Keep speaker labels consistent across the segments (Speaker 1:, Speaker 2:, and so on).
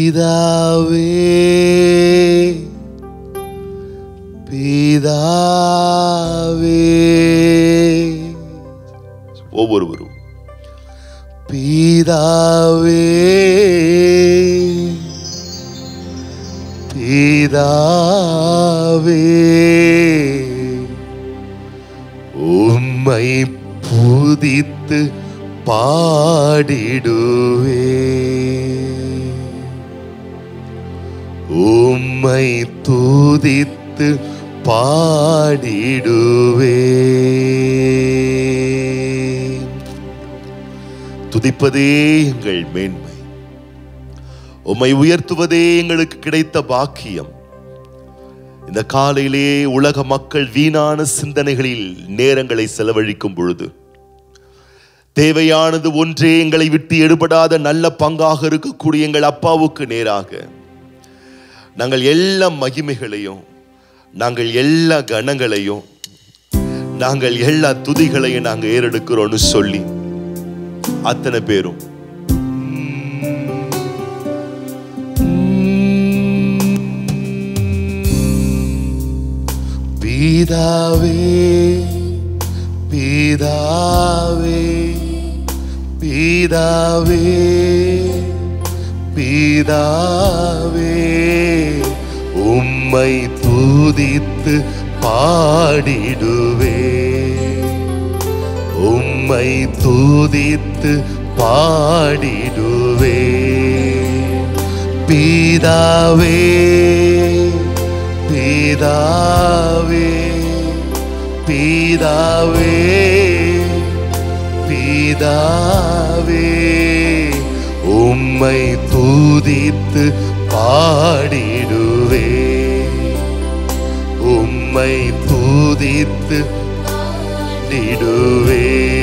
Speaker 1: பிதாவே பிதாவே ஒவ்வொருவரும் பிதாவே பிதாவே உம்மை புதித்து பாடிடுவே உம்மை துதித்து பாடிடுவே துதிப்பதே எங்கள் மேன்மை உம்மை உயர்த்துவதே எங்களுக்கு கிடைத்த பாக்கியம் இந்த காலையிலே உலக மக்கள் வீணான சிந்தனைகளில் நேரங்களை செலவழிக்கும் பொழுது தேவையானது ஒன்றே எங்களை விட்டு எடுபடாத நல்ல பங்காக இருக்கக்கூடிய எங்கள் அப்பாவுக்கு நேராக நாங்கள் எல்லா மகிமைகளையும் நாங்கள் எல்லா கணங்களையும் நாங்கள் எல்லா துதிகளையும் நாங்கள் ஏறெடுக்கிறோம்னு சொல்லி அத்தனை பேரும் பிதாவே பிதாவே பிதாவே பிதாவே உம்மை துதித்து பாடிடுவே உம்மை துதித்து பாடிடுவே பிதாவே பிதாவே பிதாவே பிதாவே உம்மை துதித்து பாடிடுவே உம்மை துதித்து பாடிடுவே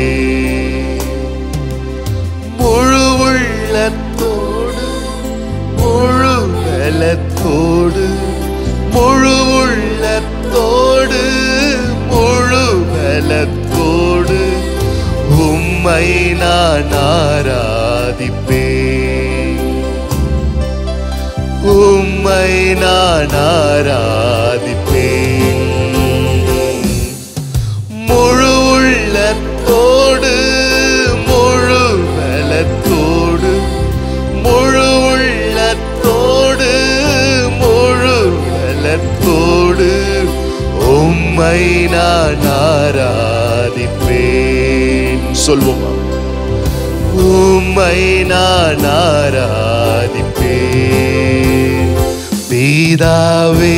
Speaker 1: முழு உள்ளத்தோடு முழு பலத்தோடு முழு உள்ளத்தோடு முழு பலத்தோடு உம்மை நான் ஆராதிப்பேன் உம்மை நான் ஆராதிப்பேன் முழு உள்ளத்தோடு முழு பலத்தோடு முழு உள்ளத்தோடு முழு பலத்தோடு உம்மை நான் ஆராதிப்பேன் சொல்வோமா உம்மை நான் ஆராதிப்பேன் பிதாவே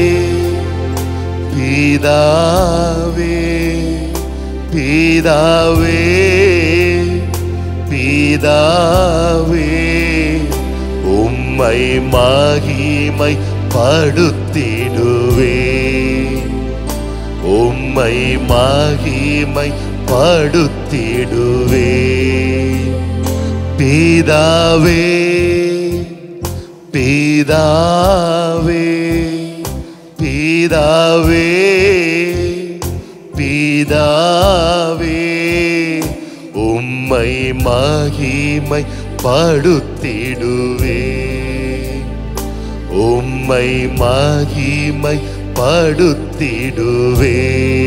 Speaker 1: பிதாவே பிதாவே பிதாவே உம்மை மகிமை படுத்திடுவே உம்மை மகிமை படுத்திடுவே பிதாவே பிதாவே பிதாவே பிதாவே உம்மை மகிமை படுத்திடுவே உம்மை மகிமை படுத்திடுவே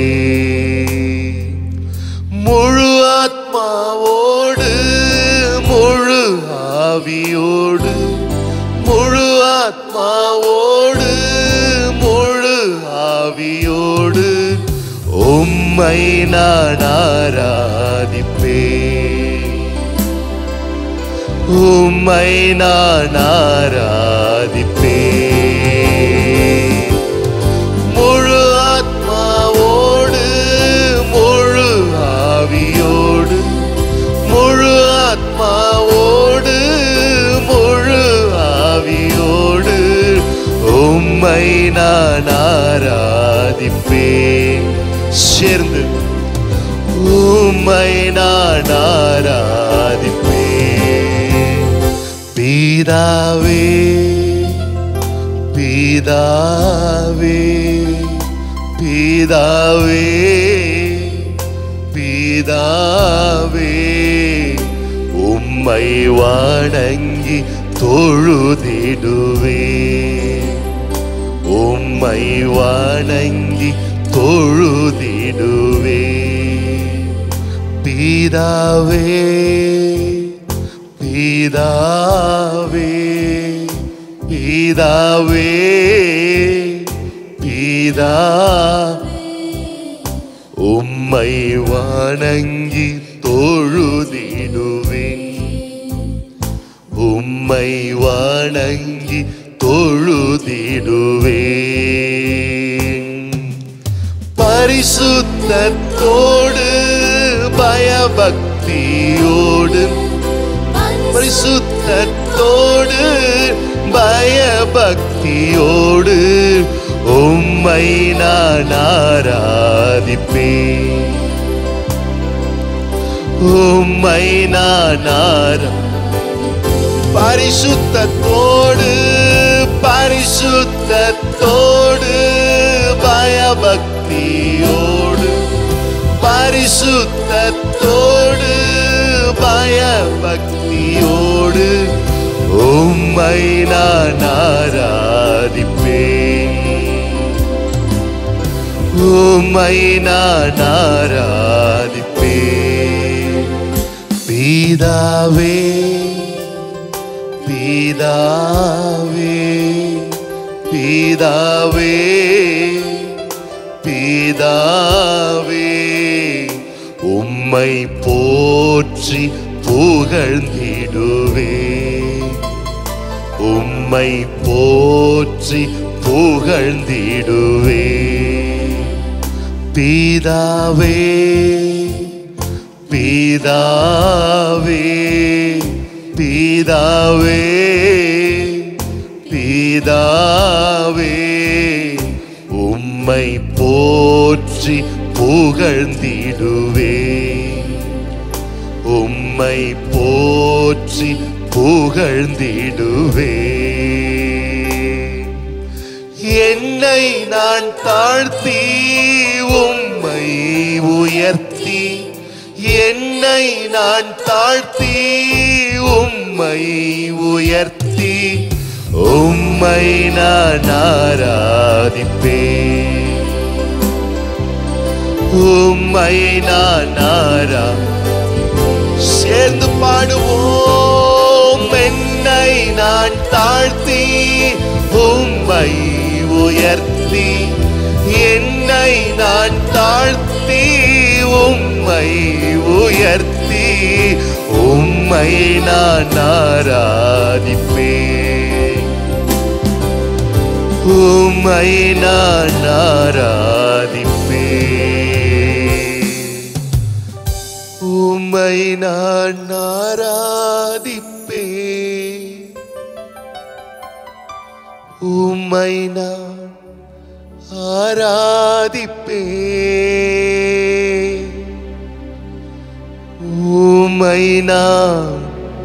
Speaker 1: முழு ஆத்மாவோடு முழு ஆவியோடு முழு ஆத்மாவோடு முழு ஆவியோடு உம்மை நான் ஆராதிப்பேன் உம்மை நான் ஆராதிப்பேன் முழு ஆத்மாவோடு முழு ஆவியோடு முழு ஆத்மாவோடு முழு ஆவியோடு உம்மை நான் ஆராதிப்பேன் சேர்ந்து உம்மை நான் ஆராதிப்பேன் பிதாவே பிதாவே பிதாவே பிதாவே உம்மை வணங்கி தொழுதிடுவே உம்மை வணங்கி தொழுதிடுவே பிதாவே பிதாவே பிதாவே பிதா உம்மை வணங்கி தொழுதிடுவேன் உம்மை வணங்கி தொழுதிடுவேன் பரிசுத்தத்தோடு பயபக்தியோடு பரிசுத்தத்தோடு பயபக்தியோடு உம்மை நான் ஆராதிப்பேன் உம்மை நான் ஆரா பரிசுத்தத்தோடு பரிசுத்தத்தோடு பயபக்தியோடு பரிசுத்தத்தோடு பயபக்தியோடு உம்மை நான் ஆராதிப்பேன் உம்மை நான் ஆராதிப்பேன் பிதாவே பிதாவே பிதாவே பிதாவே உம்மை போற்றி புகழ்ந்திடுவே உம்மை போற்றி புகழ்ந்திடுவே பிதாவே பிதாவே பிதாவே பிதாவே உம்மை போற்றி புகழ்ந்திடுவே உம்மை போற்றி புகழ்ந்திடுவே என்னை நான் தாழ்த்தி உம்மை உயர்த்தி என்னை நான் தாழ்த்தி உம்மை உயர்த்தி உம்மை நான் ஆராதிப்பேன் உம்மை நான் ஆரா சேர்ந்து பாடுவோம் என்னை நான் தாழ்த்தி உம்மை உயர்த்தி என்னை நான் தாழ்த்தி உம்மை உயர்த்தி உம்மை நான் ஆராதிப்பேன் உம்மை நான் ஆராதிப்பேன் உம்மை நான் ஆராதிப்பேன் உம்மை நான் ஆராதிப்பேன் உம்மை நான்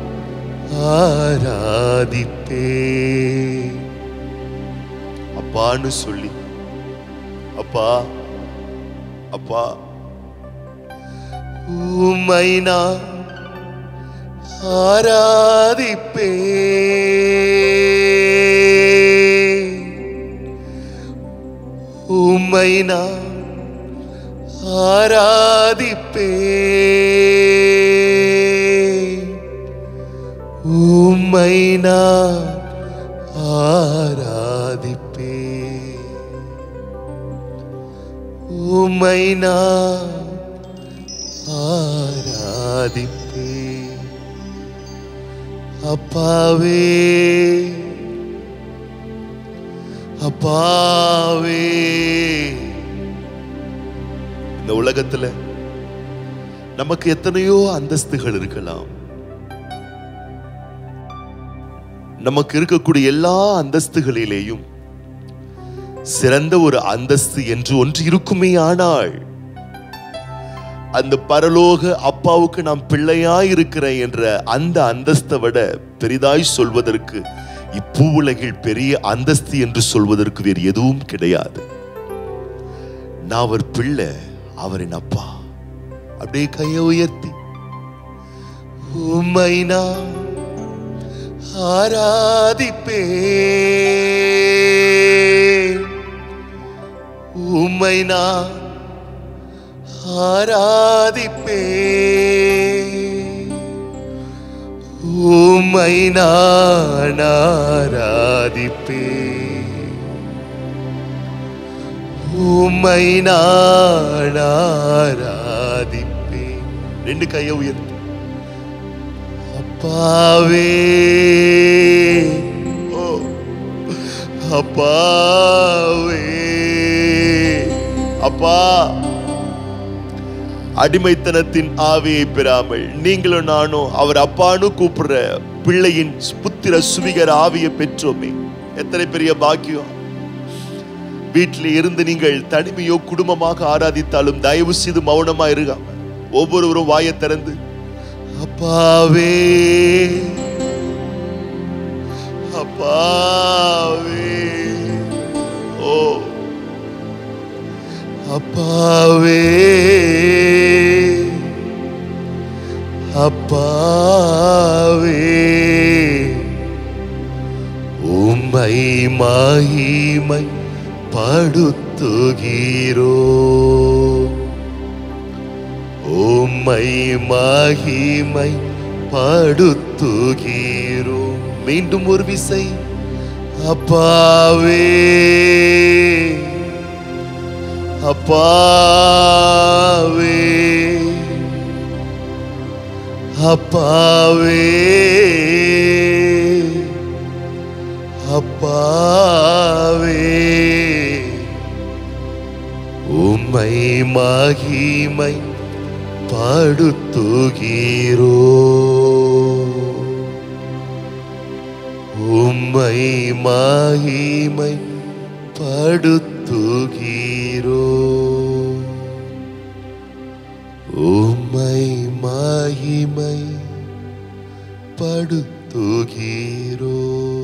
Speaker 1: ஆராதிப்பேன் அப்பான்னு சொல்லி அப்பா அப்பா உம்மை நான் ஆராதிப்பேன் உம்மை நான் ஆராதிப்பேன் உம்மை நான் ஆராதிப்பேன் உம்மை நான் ஆராதிப்பேன் அப்பாவே அப்பாவே இந்த உலகத்துல நமக்கு எத்தனையோ அந்தஸ்துகள் இருக்கலாம் நமக்கு இருக்கக்கூடிய எல்லா அந்தஸ்துகளிலேயும் சிறந்த ஒரு அந்தஸ்து என்று ஒன்று இருக்குமே ஆனால் அந்த பரலோக அப்பாவுக்கு நாம் பிள்ளையாய் இருக்கிறேன் என்ற அந்த அந்தஸ்தை விட பெரிதாய் சொல்வதற்கு இப்பூ உலகில் பெரிய அந்தஸ்து என்று சொல்வதற்கு வேறு எதுவும் கிடையாது நான் அவர் பிள்ளை அவரின் அப்பா அப்படியே கையை உயர்த்தி உம்மை நான் ஆராதிப்பே உம்மை நான் ஆராதிப்பே உம்மை நான் ஆராதிப்பே உம்மை நான் ஆராதிப்பே ரெண்டு கையை உயர்த்து அப்பாவே ஓ அப்பாவே அப்பா அடிமைத்தனத்தின் ஆவியை பெறாமல் நீங்களும் நானும் அவர் அப்பான்னு கூப்பிடுற பிள்ளையின் புத்திர சுவிகர ஆவியை பெற்றோமே எத்தனை பெரிய பாக்கியம் வீட்டில் இருந்து நீங்கள் தனிமையோ குடும்பமாக ஆராதித்தாலும் தயவு செய்து மௌனமா இருக்காம ஒவ்வொருவரும் வாயை திறந்து அப்பாவே அப்பாவே ஓ அப்பாவே அப்பாவே உம்மை மகிமை படுத்துகிறோ உம்மை மகிமை படுத்துகிறோ மீண்டும் ஒரு விசை அப்பாவே அப்பாவே அப்பாவே அப்பாவே உம்மை மகிமை படுத்துகிறோ உம்மை மகிமை படுத்துகிறோ உம்மை மகிமை படுத்துகிறோ